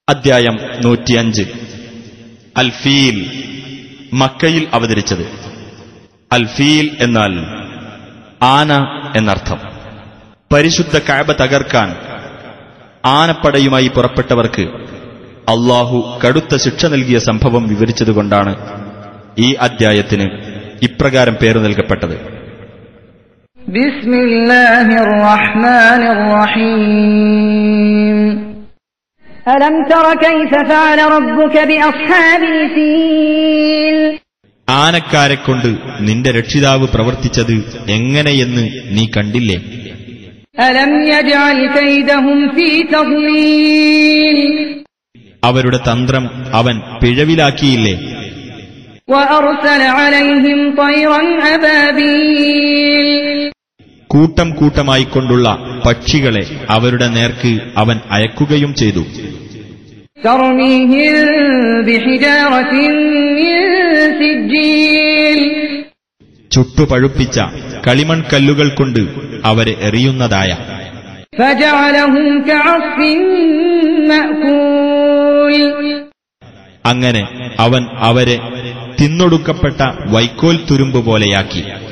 അദ്ധ്യായം നൂറ്റിയഞ്ച് അൽ ഫീൽ മക്കയിൽ അവതരിച്ചത് അൽ ഫീൽ എന്നാൽ ആന എന്നർത്ഥം പരിശുദ്ധ കഅബ തകർക്കാൻ ആനപ്പടയുമായി പുറപ്പെട്ടവർക്ക് അള്ളാഹു കടുത്ത ശിക്ഷ നൽകിയ സംഭവം വിവരിച്ചതുകൊണ്ടാണ് ഈ അദ്ധ്യായത്തിന് ഇപ്രകാരം പേരു നൽകപ്പെട്ടത് بسم الله الرحمن الرحيم ألم تر كيف فعل ربك بأصحاب الفيل ആനക്കാരെ കൊണ്ട് നിന്റെ രക്ഷിതാവ് പ്രവർത്തിച്ചത് എങ്ങനെയെന്ന് നീ കണ്ടില്ലേ ألم يجعل كيدهم في تضليل അവരുടെ തന്ത്രം അവൻ പിഴവിലാക്കിയില്ലേ وأرسل عليهم طيرا أبابيل കൂട്ടം കൂട്ടമായിക്കൊണ്ടുള്ള പക്ഷികളെ അവരുടെ നേർക്ക് അവൻ അയക്കുകയും ചെയ്തു ترميهم بحجارة من سجيل ചുട്ടുപഴുപ്പിച്ച കളിമൺ കല്ലുകൾ കൊണ്ട് അവരെ എറിയുന്നതായ فجعلهم كعصف مأكول അങ്ങനെ അവൻ അവരെ തിന്നൊടുക്കപ്പെട്ട വൈക്കോൽ തുരുമ്പ് പോലെയാക്കി